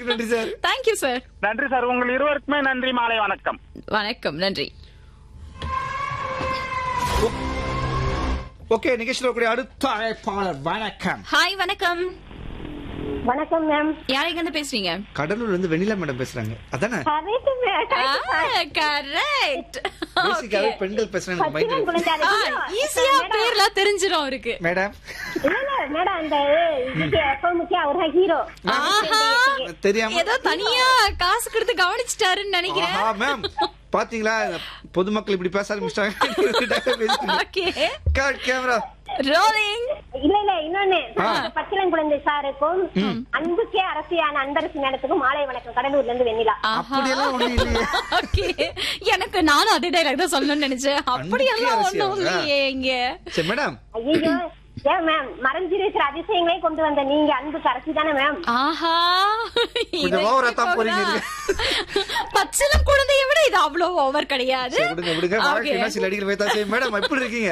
வாய்ப்பு நன்றி sir thank you sir நன்றி சார் உங்கள் இருவருக்குமே நன்றி மாலை வணக்கம் வணக்கம் நன்றி ஓகே நிகழ்ச்சியில் வரக்கூடிய அடுத்த அழைப்பாளர் வணக்கம் ஹாய் வணக்கம் வணக்கம் மேம் யாரைங்க இருந்து பேசுறீங்க கடலூர்ல இருந்து வெண்ணிலா மேடம் பேசுறாங்க அதானே கரெக்ட் மேம் கரெக்ட் பேசிக்காவே பெண்கள் பேசுறாங்க மைண்ட் ஈஸியா பேர்லாம் தெரிஞ்சிரும் அவருக்கு மேடம் இல்ல இல்ல மேடம் அந்த இதுக்கு எப்பவுமே அவர் ஹீரோ ஆஹா தெரியாம ஏதோ தனியா காசு கொடுத்து கவனிச்சிட்டாருன்னு நினைக்கிறேன் ஆஹா மேம் பாத்தீங்களா பொதுமக்கள் இப்படி பேச ஆரம்பிச்சிட்டாங்க ஓகே கேமரா ரோலிங் இல்ல இல்ல இன்னொன்னு ஆ. பச்சிளம் குழந்தை சாருக்கும் அன்புக்கே அரசியான அன்பரசு மேடத்துக்கும் மாலை வணக்கம் கடலூர்ல இருந்து வெண்ணிலா அப்படியெல்லாம் ஒண்ணு இல்லையே ஓகே எனக்கு நானும் அதே டைலாக் தான் சொல்லணும்னு நினைச்சேன் அப்படியெல்லாம் அன்புக்கே ஒண்ணும் அரசியா? இல்லையே இங்க சரி மேடம் ஐயோ ஏன் மேம் மறைஞ்சிருக்கிற அதிசயங்களே கொண்டு வந்த நீங்க அன்புக்கு அரசி தானே மேம் ஆஹா கொஞ்சம் over ஆ தான் போறீங்க. பச்சிலம் குழந்தையை விட இது அவ்வளவு ஓவர் கிடையாது சரி, விடுங்க விடுங்க Okay. வாழ்க்கை சில அடிகள் வைத்தா சரி மேடம் எப்படி இருக்கீங்க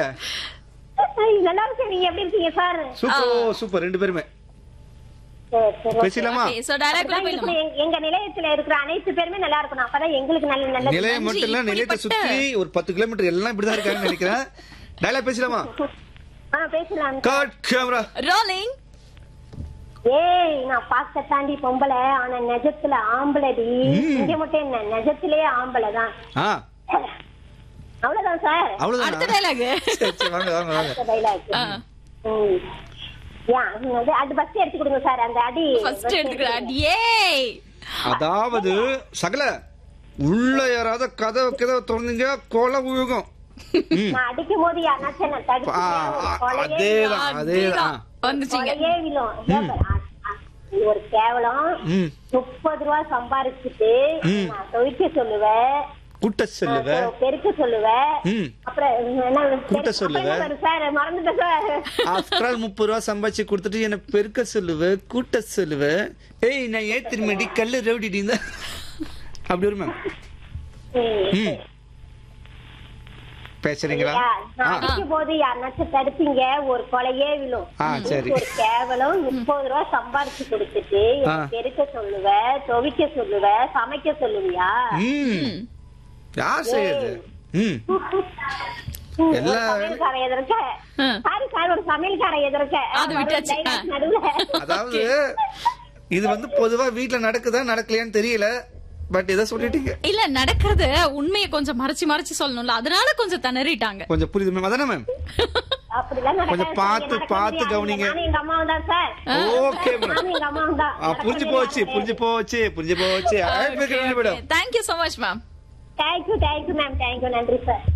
நல்லா இருக்கு நீங்க எப்படி இருக்கீங்க சார் சூப்பர் சூப்பர் ரெண்டு பேருமே சரி, சரி, okay. பேசலாமா Okay, so direct உள்ள அப்படிதான் போயிடலாமா? இருக்கணும். எங்க- எங்க நிலையத்துல இருக்கிற அனைத்து பேருமே நல்லா இருக்கணும் அப்பதான் எங்களுக்கு நல்ல நல்ல நிலையம் மட்டும் இல்ல நிலையத்தை இப்படிப்பட்ட- சுத்தி ஒரு பத்து கிலோமீட்டர் எல்லாம் இப்படிதான் இருக்காங்கன்னு நினைக்கிறேன் டைலாக் பேசலாமா ஆ பேசலாம் கட் கேமரா ரோலிங் ஏய் நான் பார்க்க தாண்டி பொம்பளை ஆனா நெஜத்துல ஆம்பளடி இங்க மட்டும் என்ன நெஜத்திலேயே ஆம்பளை தான் ஆ அவ்வளவுதான் சார் அடுத்த அவ்வளவுதான் டைலாக் சரி சரி வாங்க வாங்க வாங்க டைலாக் ம் யா, நீங்க வந்து அது ஃபர்ஸ்ட் எடுத்து கொடுங்க சார் அந்த அடி ஃபர்ஸ்ட் first எடுத்துக்கிறான் எடுத்து ஏய் அதாவது சகல உள்ள யாராவது கதவு கதவு திறந்தீங்க கொலை உழுகும் கொடுங்க. நான் அடிக்கும் போது யாருனாச்சும் என்ன தடுத்து ஆ, ஆ, கொலையே அதேதான் அதேதான் வந்துச்சீங்க கொலையே விழும் ஏன் பாரு, அ- அ- இது ஒரு கேவலம் ம் முப்பது ரூபா சம்பாரிச்சுட்டு ம். நான் துவைக்க சொல்லுவேன் கூட்ட சொல்லுவ அப்புறம் பெருக்க சொல்லுவேன் ம் அப்புறம் என்ன கூட்ட சொல்லுவ. அப்புறம் என்ன வரும் சார் மறந்துட்டேன் சார் ஆஃப்டர் ஆல் முப்பது ரூபா சம்பாதிச்சு கொடுத்துட்டு என்ன பெருக்க சொல்லுவ கூட்ட சொல்லுவ ஏய் நான் ஏன் திரும்பி கல்லு ரவுடிடி இருந்தா அப்படி வருமா ம் பேசுறீங்களா யா, நான் ஆ அடிக்கும் போது யாருனாச்சும் தடுப்பீங்க ஒரு கொலையே விழும் ஆ, சரி. ஒரு கேவலம் முப்பது ரூபா சம்பாரிச்சு கொடுத்துட்டு ஆ. என்னை பெருக்க சொல்லுவ துவைக்க சொல்லுவ சமைக்க சொல்லுவியா ம் யார் செய்யுது ம் ம், ஒரு எல்லா- சமையல்கார எதிர்க்க ஆ. சாரி சார் ஒரு சமையல்கார எதிர்க்க அது விட்டாச்சு. dialogue ஆ. நடுவுல அதாவது இது வந்து பொதுவா வீட்ல நடக்குதா நடக்கலையான்னு தெரியல பட் இதை சொல்லிட்டீங்க இல்ல நடக்கிறது உண்மையை கொஞ்சம் மறைச்சு மறைச்சு சொல்லணும்ல அதனால கொஞ்சம் திணறிட்டாங்க கொஞ்சம் புரியுது மேம் அதானே மேம் அப்படிலாம் நடக்காது கொஞ்சம் சார். பார்த்து- நடக்க பார்த்து முடியாது. கவனிங்க. நானும் எங்க அம்மாவும் தான் சார் ஓகே மேடம் நானும் எங்க அம்மாவும் தான் ஆ, புரிஞ்சு போச்சு புரிஞ்சு போச்சு புரிஞ்சு போச்சு madam thank you so much ma'am thank you thank you ma'am thank you நன்றி சார்